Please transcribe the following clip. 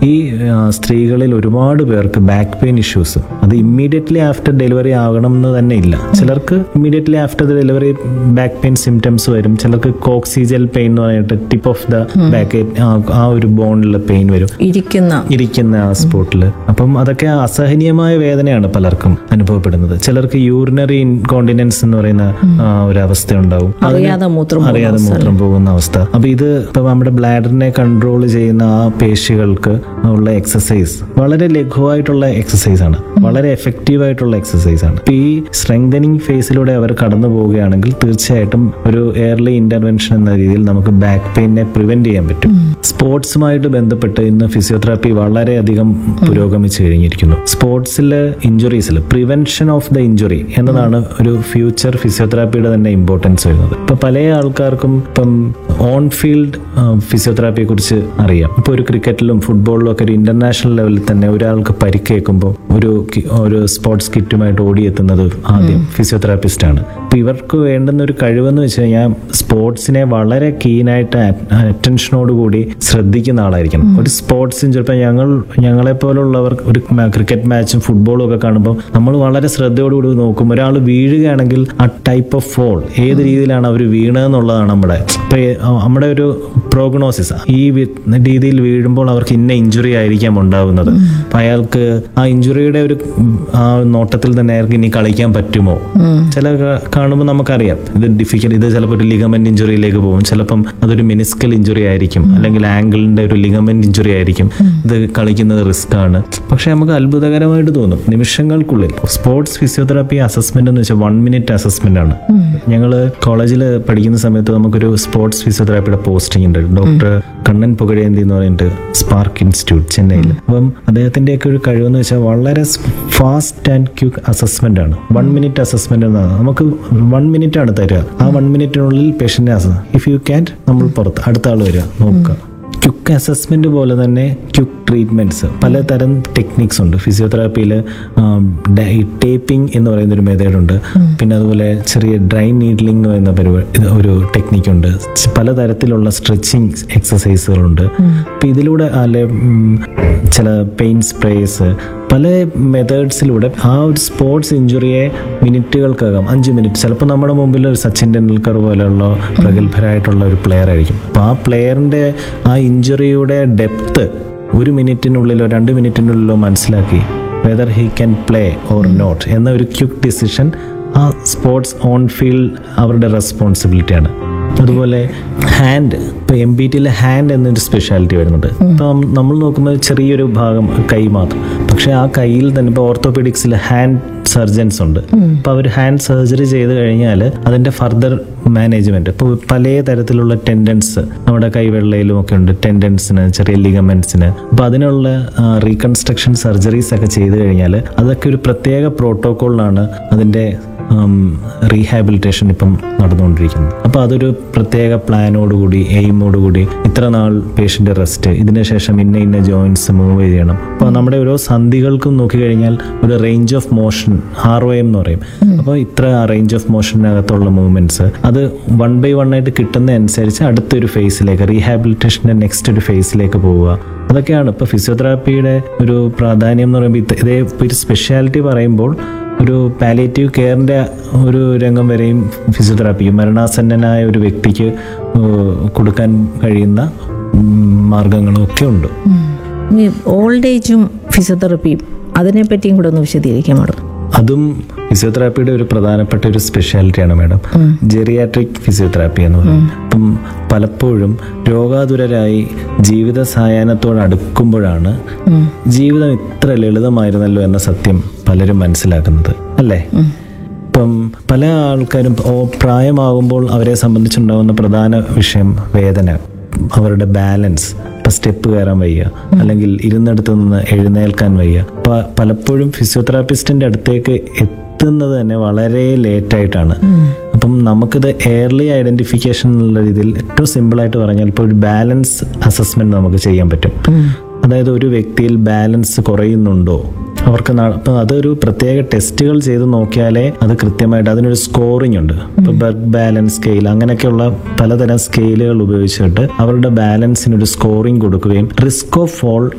ഈ ആ, സ്ത്രീകളിൽ ഒരുപാട് പേർക്ക് ബാക്ക് പെയിൻ ഇഷ്യൂസ് അത് ഇമ്മീഡിയറ്റ്ലി ആഫ്റ്റർ ഡെലിവറി ആകണം എന്ന് തന്നെ ഇല്ല ചിലർക്ക് immediately after delivery back pain symptoms വരും ചിലർക്ക് കോക്സിജൽ പെയിൻ എന്ന് പറഞ്ഞിട്ട് ടിപ്പ് ഓഫ് ദ ബാക്ക് ആ ഒരു ബോണിലുള്ള പെയിൻ വരും ഇരിക്കുന്ന ഇരിക്കുന്ന ആ സ്പോട്ടിൽ അപ്പം അതൊക്കെ അസഹനീയമായ വേദനയാണ് പലർക്കും അനുഭവപ്പെടുന്നത് ചിലർക്ക് യൂറിനറി ഇൻകോണ്ടിനൻസ് എന്ന് പറയുന്ന ആ, ഒരു അവസ്ഥ ഉണ്ടാവും അറിയാതെ മൂത്രം പോകുന്ന അറിയാതെ മൂത്രം പോകുന്ന അവസ്ഥ അപ്പൊ ഇത് ഇപ്പൊ നമ്മുടെ ബ്ലാഡറിനെ കൺട്രോൾ ചെയ്യുന്ന ആ പേശികൾക്ക് ഉള്ള എക്സസൈസ് വളരെ ലഘുവായിട്ടുള്ള എക്സസൈസ് ആണ് വളരെ എഫക്റ്റീവ് ആയിട്ടുള്ള എക്സസൈസ് ആണ് ഇപ്പൊ ഈ സ്ട്രെങ്തനിങ് ഫേസിലൂടെ അവർ കടന്നു പോവുകയാണെങ്കിൽ തീർച്ചയായിട്ടും ഒരു എയർലി ഇന്റർവെൻഷൻ എന്ന രീതിയിൽ നമുക്ക് ബാക്ക് പെയിനെ പ്രിവെന്റ് ചെയ്യാൻ പറ്റും സ്പോർട്സുമായിട്ട് ബന്ധപ്പെട്ട് ഇന്ന് ഫിസിയോതെറാപ്പി വളരെയധികം പുരോഗമിച്ചു കഴിഞ്ഞിരിക്കുന്നു സ്പോർട്സിലെ ഇഞ്ചുറീസിൽ പ്രിവെൻഷൻ ഓഫ് ദ ഇഞ്ചുറി എന്നതാണ് ഒരു ഫ്യൂച്ചർ ഫിസിയോതെറാപ്പിയുടെ തന്നെ ഇമ്പോർട്ടൻസ് വരുന്നത് ഇപ്പൊ പല ആൾക്കാർക്കും ഇപ്പം ഓൺ ഫീൽഡ് ഫിസിയോതെറാപ്പിയെ കുറിച്ച് അറിയാം ഇപ്പൊ ഒരു ക്രിക്കറ്റിലും ഫുട്ബോളിലും ഒക്കെ ഒരു ഇന്റർനാഷണൽ ലെവലിൽ തന്നെ ഒരാൾക്ക് പരിക്കേൽക്കുമ്പോൾ ഒരു കി- ഒരു സ്പോർട്സ് കിറ്റുമായിട്ട് ഓടിയെത്തുന്നത് ആദ്യം ഫിസിയോതെറാപ്പിസ്റ്റ് ആണ് അപ്പൊ ഇവർക്ക് വേണ്ടുന്ന ഒരു കഴിവെന്ന് വെച്ച് കഴിഞ്ഞാൽ സ്പോർട്സിനെ വളരെ കീനായിട്ട് അറ്റൻഷനോട് കൂടി ശ്രദ്ധിക്കുന്ന ആളായിരിക്കണം ഒരു സ്പോർട്സിന് ചിലപ്പോൾ ഞങ്ങൾ ഞങ്ങളെ പോലുള്ളവർ ഒരു ക്രിക്കറ്റ് മാച്ചും ഫുട്ബോളും ഒക്കെ കാണുമ്പോൾ നമ്മൾ വളരെ ശ്രദ്ധയോടുകൂടി നോക്കും ഒരാൾ വീഴുകയാണെങ്കിൽ ആ ടൈപ്പ് ഓഫ് ഫോൾ ഏത് രീതിയിലാണ് അവർ വീണതെന്നുള്ളതാണ് നമ്മുടെ ഇപ്പൊ ഏ- നമ്മുടെ ഒരു പ്രോഗ്നോസിസ് ഈ വി- രീതിയിൽ വീഴുമ്പോൾ അവർക്ക് ഇന്ന ഇഞ്ചുറി ആയിരിക്കാം ഉണ്ടാവുന്നത് അപ്പൊ അയാൾക്ക് ആ ഇഞ്ചുറിയുടെ ഒരു ഉം, ആ നോട്ടത്തിൽ തന്നെ അയാൾക്ക് ഇനി കളിക്കാൻ പറ്റുമോ ചില ക- കാണുമ്പോൾ നമുക്കറിയാം ഇത് ഡിഫിക്കൽട്ട് ഇത് ചിലപ്പോൾ ഒരു ലിഗമെന്റ് ഇഞ്ചുറിയിലേക്ക് പോകും ചിലപ്പം അതൊരു മിനിസ്കൽ ഇഞ്ചുറി ആയിരിക്കും അല്ലെങ്കിൽ ആംഗിളിന്റെ ഒരു ലിഗമെന്റ് ഇഞ്ചുറി ആയിരിക്കും ഇത് കളിക്കുന്നത് റിസ്ക് ആണ് പക്ഷെ നമുക്ക് അത്ഭുതകരമായിട്ട് തോന്നും നിമിഷങ്ങൾക്കുള്ളിൽ സ്പോർട്സ് ഫിസിയോതെറാപ്പി അസസ്മെന്റ് എന്ന് വെച്ചാൽ വൺ മിനിറ്റ് അസസ്മെന്റ് ആണ് ഞങ്ങൾ കോളേജിൽ പഠിക്കുന്ന സമയത്ത് നമുക്കൊരു സ്പോർട്സ് ഫിസിയോതെറാപ്പിയുടെ പോസ്റ്റിംഗ് ഉണ്ട് ഡോക്ടർ കണ്ണൻ പുകഴേന്തി എന്ന് പറഞ്ഞിട്ട് സ്പാർക്ക് ഇൻസ്റ്റിറ്റ്യൂട്ട് ചെന്നൈയിൽ അപ്പം അദ്ദേഹത്തിന്റെയൊക്കെ ഒരു കഴിവെന്ന് വെച്ചാൽ വളരെ ഫാസ്റ്റ് ആൻഡ് ക്യൂക്ക് അസസ്മെന്റ് ആണ് വൺ മിനിറ്റ് അസസ്മെന്റ് എന്നാണ് നമുക്ക് വൺ മിനിറ്റ് ആണ് തരിക ആ വൺ മിനിറ്റിനുള്ളിൽ പേഷ്യന്റിനെ അസസ് ഇഫ് യു ക്യാൻ നമ്മൾ പുറത്ത് അടുത്ത ആൾ വരിക നോക്കുക ക്യുക്ക് അസസ്മെന്റ് പോലെ തന്നെ ക്യുക്ക് ട്രീറ്റ്മെന്റ്സ് പലതരം ടെക്നിക്സ് ഉണ്ട് ഫിസിയോതെറാപ്പിയിൽ ടേപ്പിംഗ് എന്ന് പറയുന്ന ഒരു മെത്തേഡ് ഉണ്ട് പിന്നെ അതുപോലെ ചെറിയ ഡ്രൈ നീഡ്ലിംഗ് എന്ന് പറയുന്ന പരിപാടി ഇത് ഒരു ടെക്നിക്ക് ഉണ്ട് ച് പലതരത്തിലുള്ള സ്ട്രെച്ചിങ് എക്സസൈസുകളുണ്ട് അപ്പം ഇതിലൂടെ അല്ലെ ഉം, ചില പെയിൻ സ്പ്രേസ് പല മെത്തേഡ്സിലൂടെ ആ ഒരു സ്പോർട്സ് ഇഞ്ചുറിയെ മിനിറ്റുകൾക്കകം അഞ്ച് മിനിറ്റ് ചിലപ്പോൾ നമ്മുടെ മുമ്പിൽ ഒരു സച്ചിൻ ടെണ്ടുൽക്കർ പോലെയുള്ള പ്രഗത്ഭരായിട്ടുള്ള ഒരു പ്ലെയർ ആയിരിക്കും അപ്പോൾ ആ പ്ലെയറിൻ്റെ ആ ഇഞ്ചുറിയുടെ ഡെപ്ത് ഒരു മിനിറ്റിനുള്ളിലോ രണ്ട് മിനിറ്റിനുള്ളിലോ മനസ്സിലാക്കി whether he can play or not എന്ന ഒരു ക്യുക്ക് ഡിസിഷൻ ആ സ്പോർട്സ് ഓൺ ഫീൽഡ് അവരുടെ റെസ്പോൺസിബിലിറ്റിയാണ് അതുപോലെ ഹാൻഡ് ഇപ്പൊ എം ബി ടിയിലെ ഹാൻഡ് എന്നൊരു സ്പെഷ്യാലിറ്റി വരുന്നുണ്ട് ഇപ്പം നമ്മൾ നോക്കുമ്പോൾ ചെറിയൊരു ഭാഗം കൈ മാത്രം പക്ഷെ ആ കയ്യിൽ തന്നെ ഇപ്പോൾ ഓർത്തോപെഡിക്സിൽ ഹാൻഡ് സർജൻസ് ഉണ്ട് അപ്പോൾ അവർ ഹാൻഡ് സർജറി ചെയ്ത് കഴിഞ്ഞാൽ അതിന്റെ ഫർദർ മാനേജ്മെന്റ് ഇപ്പോൾ പല തരത്തിലുള്ള ടെൻഡൻസ് നമ്മുടെ കൈവെള്ളയിലും ഒക്കെ ഉണ്ട് ടെൻഡൻസിന് ചെറിയ ലിഗമെന്റ്സിന് അപ്പോൾ അതിനുള്ള റീകൺസ്ട്രക്ഷൻ സർജറീസ് ഒക്കെ ചെയ്ത് കഴിഞ്ഞാൽ അതൊക്കെ ഒരു പ്രത്യേക പ്രോട്ടോക്കോളിലാണ് അതിന്റെ റീഹാബിലിറ്റേഷൻ ഇപ്പം നടന്നുകൊണ്ടിരിക്കുന്നത് അപ്പോൾ അതൊരു പ്രത്യേക പ്ലാനോടുകൂടി എയിമോടുകൂടി ഇത്ര നാൾ പേഷ്യൻ്റ് റെസ്റ്റ് ഇതിന് ശേഷം ഇന്ന ഇന്ന ജോയിൻസ് മൂവ് ചെയ്യണം അപ്പോൾ നമ്മുടെ ഓരോ സന്ധികൾക്കും നോക്കിക്കഴിഞ്ഞാൽ ഒരു range of motion R O M എന്ന് പറയും അപ്പോൾ ഇത്ര റേഞ്ച് ഓഫ് മോഷനകത്തുള്ള മൂവ്മെന്റ്സ് അത് വൺ ബൈ വൺ ആയിട്ട് കിട്ടുന്ന അനുസരിച്ച് അടുത്തൊരു ഫേസിലേക്ക് റീഹാബിലിറ്റേഷൻ്റെ നെക്സ്റ്റ് ഒരു ഫേസിലേക്ക് പോവുക അതൊക്കെയാണ് ഇപ്പോൾ ഫിസിയോതെറാപ്പിയുടെ ഒരു പ്രാധാന്യം എന്ന് പറയുമ്പോൾ ഇത് ഇതേ ഒരു സ്പെഷ്യാലിറ്റി പറയുമ്പോൾ ഒരു പാലിയേറ്റീവ് കെയറിൻ്റെ ഒരു രംഗം വരെയും ഫിസിയോതെറാപ്പി മരണാസന്നനായ ഒരു വ്യക്തിക്ക് ഏഹ്, കൊടുക്കാൻ കഴിയുന്ന ഉം, മാർഗങ്ങളും ഒക്കെ ഉണ്ട് ഈ ഓൾഡ് ഏജും ഫിസിയോതെറപ്പിയും അതിനെപ്പറ്റിയും കൂടെ ഒന്ന് വിശദീകരിക്കാം മാഡം അതും ഫിസിയോതെറാപ്പിയുടെ ഒരു പ്രധാനപ്പെട്ട ഒരു സ്പെഷ്യാലിറ്റിയാണ് മാഡം ജെറിയാട്രിക് ഫിസിയോതെറാപ്പി എന്ന് പറയുന്നത് അപ്പം പലപ്പോഴും രോഗാതുരരായി ജീവിത സായാഹ്നത്തോട് അടുക്കുമ്പോഴാണ് ജീവിതം ഇത്ര ലളിതമായിരുന്നല്ലോ എന്ന സത്യം പലരും മനസ്സിലാക്കുന്നത് അല്ലേ ഇപ്പം പല ആൾക്കാരും ഓ പ്രായമാകുമ്പോൾ അവരെ സംബന്ധിച്ചുണ്ടാകുന്ന പ്രധാന വിഷയം വേദന അവരുടെ ബാലൻസ് ഇപ്പം സ്റ്റെപ്പ് കയറാൻ വയ്യ അല്ലെങ്കിൽ ഇരുന്നിടത്ത് നിന്ന് എഴുന്നേൽക്കാൻ വയ്യ പ- പലപ്പോഴും ഫിസിയോതെറാപ്പിസ്റ്റിന്റെ അടുത്തേക്ക് എത്തുന്നത് തന്നെ വളരെ ലേറ്റ് ആയിട്ടാണ് അപ്പം നമുക്കിത് എയർലി ഐഡന്റിഫിക്കേഷൻ എന്നുള്ള രീതിയിൽ ഏറ്റവും സിമ്പിളായിട്ട് പറഞ്ഞാൽ ഇപ്പോൾ ഒരു ബാലൻസ് അസസ്മെന്റ് നമുക്ക് ചെയ്യാൻ പറ്റും അതായത് ഒരു വ്യക്തിയിൽ ബാലൻസ് കുറയുന്നുണ്ടോ അവർക്ക് ന- ഇപ്പൊ അതൊരു പ്രത്യേക ടെസ്റ്റുകൾ ചെയ്ത് നോക്കിയാലേ അത് കൃത്യമായിട്ട് അതിനൊരു സ്കോറിംഗ് ഉണ്ട് ഇപ്പൊ ബർഗ് ബാലൻസ് സ്കെയിൽ അങ്ങനെയൊക്കെയുള്ള പലതരം സ്കെയിലുകൾ ഉപയോഗിച്ചിട്ട് അവരുടെ ബാലൻസിന് ഒരു സ്കോറിംഗ് കൊടുക്കുകയും റിസ്ക് ഓഫ് ഫോൾ